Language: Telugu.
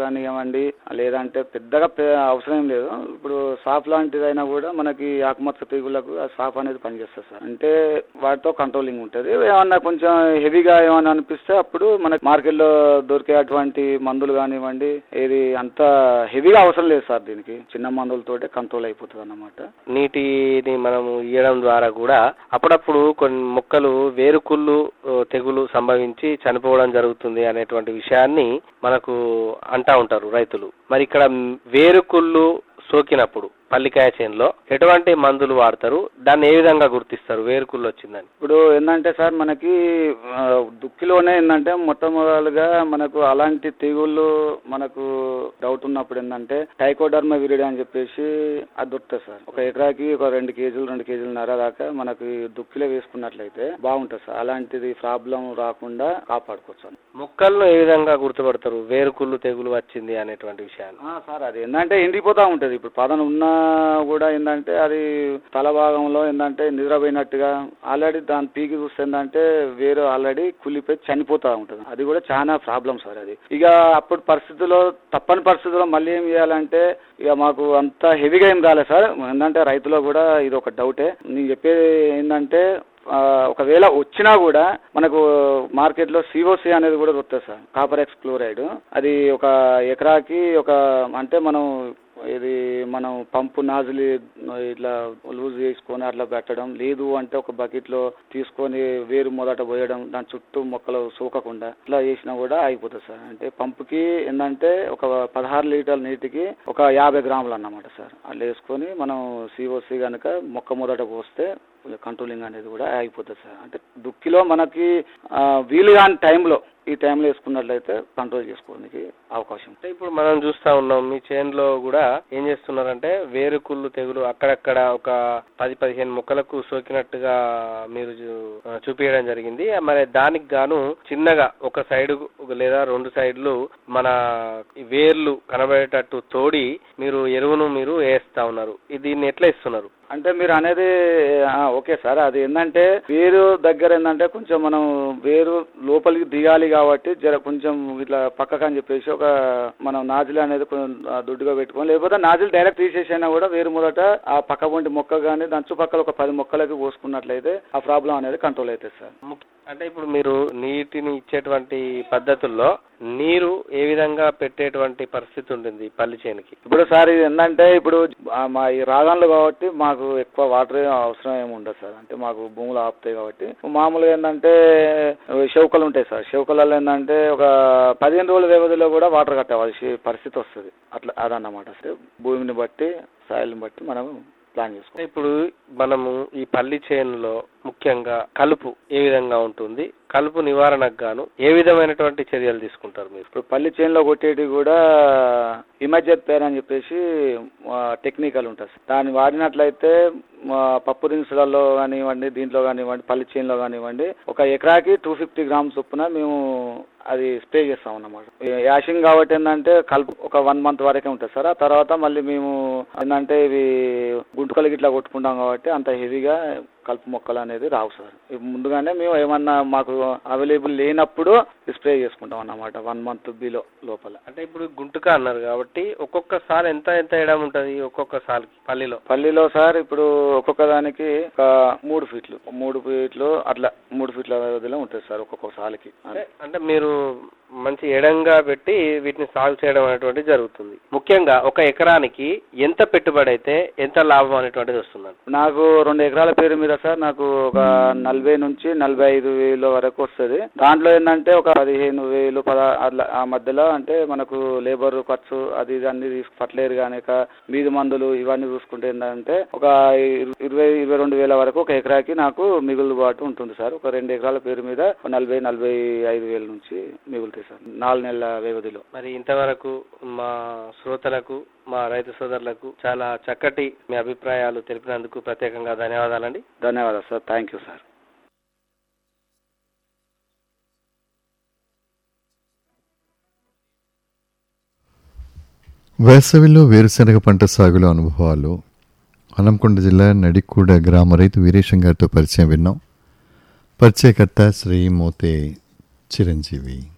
కానివ్వండి లేదంటే పెద్దగా పె- అవసరం ఏం లేదు ఇప్పుడు సాఫ్ లాంటిదైనా కూడా మనకి ఆకుమచ్చ తెగులకు ఆ సాఫ్ అనేది పనిచేస్తుంది సార్ అంటే వాటితో కంట్రోలింగ్ ఉంటుంది ఏమన్నా కొంచెం హెవీగా ఏమన్నా అనిపిస్తే అప్పుడు మనకి మార్కెట్లో దొరికే అటువంటి మందులు కానివ్వండి ఏది అంత హెవీగా అవసరం లేదు సార్ దీనికి చిన్న మందులతోటే కంట్రోల్ అయిపోతుంది అన్నమాట నీటిని మనము ఇయ్యడం ద్వారా కూడా అప్పుడప్పుడు కొన్ని మొక్కలు వేరుకుళ్ళు ఓ, తెగులు సంభవించి చనిపోవడం జరుగుతుంది అనేటువంటి విషయాన్ని మనకు అంటా ఉంటారు రైతులు మరి ఇక్కడ వేరుకుళ్ళు సోకినప్పుడు పల్లికాయ చేనులో ఎటువంటి మందులు వాడతారు దాన్ని ఏ విధంగా గుర్తిస్తారు వేరుకుళ్ళు వచ్చిందని ఇప్పుడు ఏంటంటే సార్ మనకి ఆ, దుక్కిలోనే ఏంటంటే మొట్టమొదలుగా మనకు అలాంటి తెగుళ్ళు మనకు డౌట్ ఉన్నప్పుడు ఏంటంటే టైకోడర్మా విరిడి అని చెప్పేసి అది దొరుకుతుంది సార్ ఒక ఎకరాకి ఒక రెండు కేజీలు రెండు కేజీలన్నర దాకా మనకి దుక్కిలో వేసుకున్నట్లయితే బాగుంటుంది సార్ అలాంటిది ప్రాబ్లం రాకుండా కాపాడుకోవచ్చు సార్. మొక్కలను ఏ విధంగా గుర్తుపడతారు వేరుకుళ్ళు తెగులు వచ్చింది అనేటువంటి విషయాన్ని ఆ, సార్ అది ఏంటంటే ఎండిపోతా ఉంటది ఇప్పుడు పదన ఉన్నా కూడా ఏంటంటే అది తల భాగంలో ఏంటంటే నిద్రపోయినట్టుగా ఆల్రెడీ దాని పీకి చూస్తే ఏంటంటే వేరే ఆల్రెడీ కుళ్ళిపోయి చనిపోతా ఉంటది అది కూడా చాలా ప్రాబ్లం సార్ అది ఇక అప్పుడు పరిస్థితుల్లో తప్పని పరిస్థితుల్లో మళ్ళీ ఏం చేయాలంటే ఇక మాకు అంత హెవీగా ఏం రాలేదు సార్ ఏంటంటే రైతులో కూడా ఇది ఒక డౌటే నేను చెప్పేది ఏంటంటే ఆ, ఒకవేళ వచ్చినా కూడా మనకు మార్కెట్లో సిఓసి అనేది కూడా దొరుకుతుంది సార్ కాపర్ ఎక్స్ క్లోరైడ్ అది ఒక ఎకరాకి ఒక అంటే మనం ఇది మనం పంపు నాజులి ఇట్లా లూజ్ చేసుకొని అట్లా పెట్టడం లేదు అంటే ఒక బకెట్లో తీసుకొని వేరు మొదట పోయడం దాని చుట్టూ మొక్కలు సోకకుండా ఇట్లా చేసినా కూడా అయిపోతుంది సార్ అంటే పంపుకి ఏంటంటే ఒక పదహారు లీటర్ల నీటికి ఒక యాభై గ్రాములు అన్నమాట సార్ అట్లా వేసుకొని మనం సిఓసి కనుక మొక్క మొదట పోస్తే కంట్రోలింగ్ అనేది కూడా అయిపోతుంది సార్ అంటే దుక్కిలో మనకి ఆ, వీలు కాని టైంలో ఈ టైంలో వేసుకున్నట్లయితే కంట్రోల్ చేసుకోవడానికి అవకాశం అంటే ఇప్పుడు మనం చూస్తా ఉన్నాం మీ చేనులో కూడా ఏం చేస్తున్నారంటే వేరుకుళ్ళు తెగులు అక్కడక్కడ ఒక పది పదిహేను మొక్కలకు సోకినట్టుగా మీరు చూ- ఆ, చూపించడం జరిగింది మరి దానికి గాను చిన్నగా ఒక సైడ్ లేదా రెండు సైడ్లు మన ఈ వేర్లు కనబడేటట్టు తోడి మీరు ఎరువును మీరు వేస్తా ఉన్నారు ఇది దీన్ని ఎట్లా ఇస్తున్నారు అంటే మీరు అనేది ఆ, ఓకే సార్ అది ఏంటంటే వేరు దగ్గర ఏంటంటే కొంచెం మనం వేరు లోపలికి దిగాలి కాబట్టి జర కొంచెం ఇట్లా పక్కకు అని చెప్పేసి ఒక మనం నాజిల్ అనేది కొంచెం ఆ, దుడ్డుగా పెట్టుకోం లేకపోతే నాజిల్ డైరెక్ట్ తీసేసైనా కూడా వేరు మొదట ఆ పక్క పొంటి మొక్క కానీ దాని చుట్టుపక్కల ఒక పది మొక్కలకి పోసుకున్నట్లయితే ఆ ప్రాబ్లం అనేది కంట్రోల్ అవుతుంది సార్ ముఖ్య- అంటే ఇప్పుడు మీరు నీటిని ఇచ్చేటువంటి పద్ధతుల్లో నీరు ఏ విధంగా పెట్టేటువంటి పరిస్థితి ఉంటుంది పల్లి చేనుకి ఇప్పుడు సార్ ఇది ఏంటంటే ఇప్పుడు ఆ, మా ఈ రాగాన్లు కాబట్టి మాకు ఎక్కువ వాటర్ అవసరం ఏమి ఉండదు సార్ అంటే మాకు భూములు ఆపుతాయి కాబట్టి మామూలుగా ఏంటంటే షౌకలు ఉంటాయి సార్ షౌకలలో ఏంటంటే ఒక పదిహేను రోజుల వ్యవధిలో కూడా వాటర్ కట్టవలసి పరిస్థితి వస్తుంది అట్లా అదన్నమాట సార్ భూమిని బట్టి సాయిల్ని బట్టి మనం ప్లాన్ చేసుకోవాలి అంటే ఇప్పుడు మనము ఈ పల్లి చేనులో ముఖ్యంగా కలుపు ఏ విధంగా ఉంటుంది కలుపు నివారణకు గాను ఏ విధమైనటువంటి చర్యలు తీసుకుంటారు మీరు ఇప్పుడు పల్లి చేనులో కొట్టేటి కూడా ఇమర్జెట్ పేర్ అని చెప్పేసి టెక్నికల్ ఉంటుంది సార్. దాన్ని వాడినట్లయితే మా పప్పు దినుసులలో కానివ్వండి దీంట్లో కానివ్వండి పల్లి చేనులో కానివ్వండి ఒక ఎకరాకి టూ ఫిఫ్టీ గ్రామ్స్ చొప్పున మేము అది స్ప్రే చేస్తాం అన్నమాట యాషింగ్ కాబట్టి ఏంటంటే కలుపు ఒక వన్ మంత్ వరకే ఉంటుంది సార్ ఆ తర్వాత మళ్ళీ మేము ఏంటంటే ఇవి గుంటుకలకి ఇట్లా కొట్టుకుంటాం కాబట్టి అంత హెవీగా కలుపు మొక్కలు అనేది రావు సార్ ఇవి ముందుగానే మేము ఏమన్నా మాకు అవైలబుల్ లేనప్పుడు స్ప్రే చేసుకుంటాం అన్నమాట వన్ మంత్ బిలో లోపల అంటే ఇప్పుడు గుంటుక అన్నారు కాబట్టి ఒక్కొక్క సాల్ ఎంత ఎంత వేయడం ఉంటది ఒక్కొక్క సాల్కి పల్లిలో పల్లిలో సార్ ఇప్పుడు ఒక్కొక్క దానికి ఒక మూడు ఫీట్లు మూడు ఫీట్లు అట్లా మూడు ఫీట్ల వ్యవధిలో ఉంటుంది సార్ ఒక్కొక్క సాలుకి అంటే అంటే మీరు మంచి ఎడంగా పెట్టి వీటిని సాగు చేయడం అనేటువంటి జరుగుతుంది ముఖ్యంగా ఒక ఎకరానికి ఎంత పెట్టుబడి అయితే ఎంత లాభం అనేటువంటిది వస్తుందండి నాకు రెండు ఎకరాల పేరు మీద సార్ నాకు ఒక నలభై నుంచి నలభై ఐదు వేల వరకు వస్తుంది దాంట్లో ఏంటంటే ఒక పదిహేను వేలు పద అట్లా ఆ మధ్యలో అంటే మనకు లేబర్ ఖర్చు అది ఇది అన్ని తీసుకు ఫర్టిలైజర్ కానీ మీది మందులు ఇవన్నీ చూసుకుంటే ఏంటంటే ఒక ఇరు- ఇరవై ఇరవై రెండు వేల వరకు ఒక ఎకరాకి నాకు మిగులుబాటు ఉంటుంది సార్ ఒక రెండు ఎకరాల పేరు మీద ఒక నలభై నలభై ఐదు వేల నుంచి మిగులుతాయి సార్ నాలుగు నెలల వ్యవధిలో మరి ఇంతవరకు మా శ్రోతలకు మా రైతు సోదరులకు చాలా చక్కటి మీ అభిప్రాయాలు తెలిపినందుకు ప్రత్యేకంగా ధన్యవాదాలండి ధన్యవాదాలు సార్ థ్యాంక్ యూ సార్ వేసవిలో వేరుశనగ పంట సాగులో అనుభవాలు హనంకొండ జిల్లా నడికూడ గ్రామ రైతు వీరేశం గారితో పరిచయం విన్నాం పరిచయకర్త శ్రీ మోతే చిరంజీవి